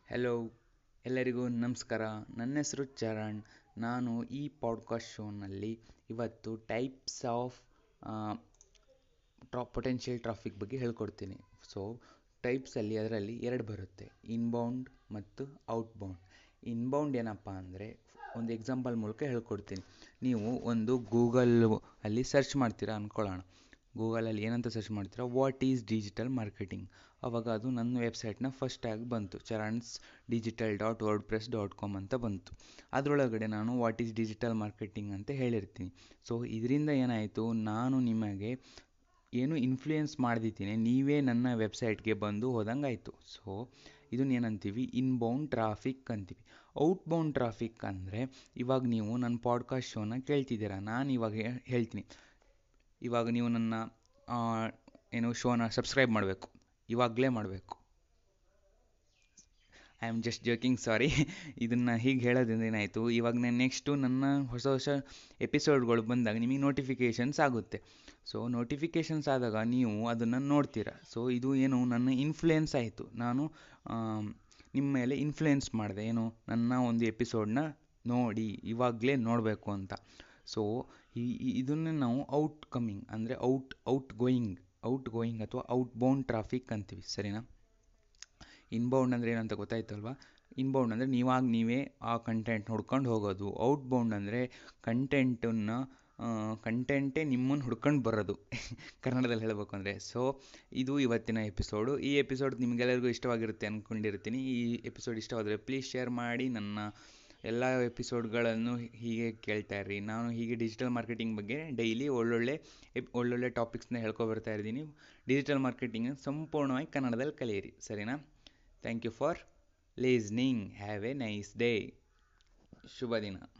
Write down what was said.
hello ಎಲ್ಲರಿಗೂ ನಮಸ್ಕಾರ ನನ್ನ ಹೆಸರು ಚರಣ್ ನಾನು ಈ ಪಾಡ್ಕಾಸ್ಟ್ ಶೋನಲ್ಲಿ ಇವತ್ತು types of tra potential traffic ಬಗ್ಗೆ ಹೇಳ್ಕೊಡ್ತೀನಿ ಸೊ ಟೈಪ್ಸಲ್ಲಿ ಅದರಲ್ಲಿ ಎರಡು ಬರುತ್ತೆ ಇನ್ಬೌಂಡ್ ಮತ್ತು ಔಟ್ಬೌಂಡ್ ಇನ್ಬೌಂಡ್ ಏನಪ್ಪ ಅಂದರೆ ಒಂದು ಎಕ್ಸಾಂಪಲ್ ಮೂಲಕ ಹೇಳ್ಕೊಡ್ತೀನಿ ನೀವು ಒಂದು ಗೂಗಲ್ ಅಲ್ಲಿ ಸರ್ಚ್ ಮಾಡ್ತೀರಾ ಅಂದ್ಕೊಳ್ಳೋಣ ಗೂಗಲಲ್ಲಿ ಏನಂತ ಸರ್ಚ್ ಮಾಡ್ತೀರಾ ವಾಟ್ ಈಸ್ ಡಿಜಿಟಲ್ ಮಾರ್ಕೆಟಿಂಗ್ ಅವಾಗ ಅದು ನನ್ನ ವೆಬ್ಸೈಟ್ನ ಫಸ್ಟ್ ಆಗಿ ಬಂತು Charans digital dot WordPress dot com ಅಂತ ಬಂತು ಅದರೊಳಗಡೆ ನಾನು ವಾಟ್ ಈಸ್ ಡಿಜಿಟಲ್ ಮಾರ್ಕೆಟಿಂಗ್ ಅಂತ ಹೇಳಿರ್ತೀನಿ ಸೊ ಇದರಿಂದ ಏನಾಯಿತು ನಾನು ನಿಮಗೆ ಏನು ಇನ್ಫ್ಲೂಯೆನ್ಸ್ ಮಾಡ್ದಿದ್ದೀನಿ ನೀವೇ ನನ್ನ ವೆಬ್ಸೈಟ್ಗೆ ಬಂದು ಹೋದಂಗೆ ಆಯಿತು ಸೊ ಇದನ್ನ ಏನಂತೀವಿ ಇನ್ಬೌಂಡ್ ಟ್ರಾಫಿಕ್ ಅಂತೀವಿ ಔಟ್ಬೌಂಡ್ ಟ್ರಾಫಿಕ್ ಅಂದರೆ ಇವಾಗ ನೀವು ನನ್ನ ಪಾಡ್ಕಾಸ್ಟ್ ಶೋನ ಕೇಳ್ತಿದ್ದೀರಾ ನಾನು ಇವಾಗ ಹೇಳ್ತೀನಿ ಇವಾಗ ನೀವು ನನ್ನ ಏನು ಶೋನ ಸಬ್ಸ್ಕ್ರೈಬ್ ಮಾಡಬೇಕು ಇವಾಗಲೇ ಮಾಡಬೇಕು I am just joking sorry ಇದನ್ನು ಹೀಗೆ ಹೇಳೋದ್ರಿಂದ ಏನಾಯಿತು ಇವಾಗ ನಾನು ನೆಕ್ಸ್ಟು ನನ್ನ ಹೊಸ ಹೊಸ ಎಪಿಸೋಡ್ಗಳು ಬಂದಾಗ ನಿಮಗೆ ನೋಟಿಫಿಕೇಷನ್ಸ್ ಆಗುತ್ತೆ ಸೊ ನೋಟಿಫಿಕೇಷನ್ಸ್ ಆದಾಗ ನೀವು ಅದನ್ನು ನೋಡ್ತೀರಾ ಸೊ ಇದು ಏನು ನನ್ನ ಇನ್ಫ್ಲುಯೆನ್ಸ್ ಆಯಿತು ನಾನು ನಿಮ್ಮ ಮೇಲೆ ಇನ್ಫ್ಲುಯೆನ್ಸ್ ಮಾಡಿದೆ ಏನು ನನ್ನ ಒಂದು ಎಪಿಸೋಡ್ನ ನೋಡಿ ಇವಾಗಲೇ ನೋಡಬೇಕು ಅಂತ ಸೊ ಈ ಇದನ್ನೇ ನಾವು ಔಟ್ ಕಮ್ಮಿಂಗ್ ಅಂದರೆ out out going out going ಅಥವಾ ಔಟ್ ಬೌಂಡ್ ಟ್ರಾಫಿಕ್ ಅಂತೀವಿ ಸರಿನಾ ಇನ್ಬೌಂಡ್ ಅಂದರೆ ಏನಂತ ಗೊತ್ತಾಯ್ತಲ್ವಾ ಇನ್ಬೌಂಡ್ ಅಂದರೆ ನೀವಾಗ ನೀವೇ ಆ ಕಂಟೆಂಟ್ ಹುಡ್ಕೊಂಡು ಹೋಗೋದು ಔಟ್ ಬೌಂಡ್ ಅಂದರೆ ಕಂಟೆಂಟನ್ನು ಕಂಟೆಂಟೇ ನಿಮ್ಮನ್ನು ಹುಡ್ಕೊಂಡು ಬರೋದು ಕನ್ನಡದಲ್ಲಿ ಹೇಳಬೇಕು ಅಂದರೆ ಸೊ ಇದು ಇವತ್ತಿನ ಎಪಿಸೋಡು ಈ ಎಪಿಸೋಡ್ ನಿಮಗೆಲ್ಲರಿಗೂ ಇಷ್ಟವಾಗಿರುತ್ತೆ ಅಂದ್ಕೊಂಡಿರ್ತೀನಿ ಈ ಎಪಿಸೋಡ್ ಇಷ್ಟವಾದರೆ ಪ್ಲೀಸ್ ಶೇರ್ ಮಾಡಿ ನನ್ನ ಎಲ್ಲ ಎಪಿಸೋಡ್ಗಳನ್ನು ಹೀಗೆ ಕೇಳ್ತಾ ಇರ್ರಿ ನಾನು ಹೀಗೆ ಡಿಜಿಟಲ್ ಮಾರ್ಕೆಟಿಂಗ್ ಬಗ್ಗೆ ಡೈಲಿ ಒಳ್ಳೊಳ್ಳೆ ಒಳ್ಳೊಳ್ಳೆ ಟಾಪಿಕ್ಸ್ನ ಹೇಳ್ಕೊಬರ್ತಾ ಇದ್ದೀನಿ ಡಿಜಿಟಲ್ ಮಾರ್ಕೆಟಿಂಗ್ ಸಂಪೂರ್ಣವಾಗಿ ಕನ್ನಡದಲ್ಲಿ ಕಲಿಯಿರಿ ಸರಿನಾ thank you for listening have a nice day ಶುಭ ದಿನ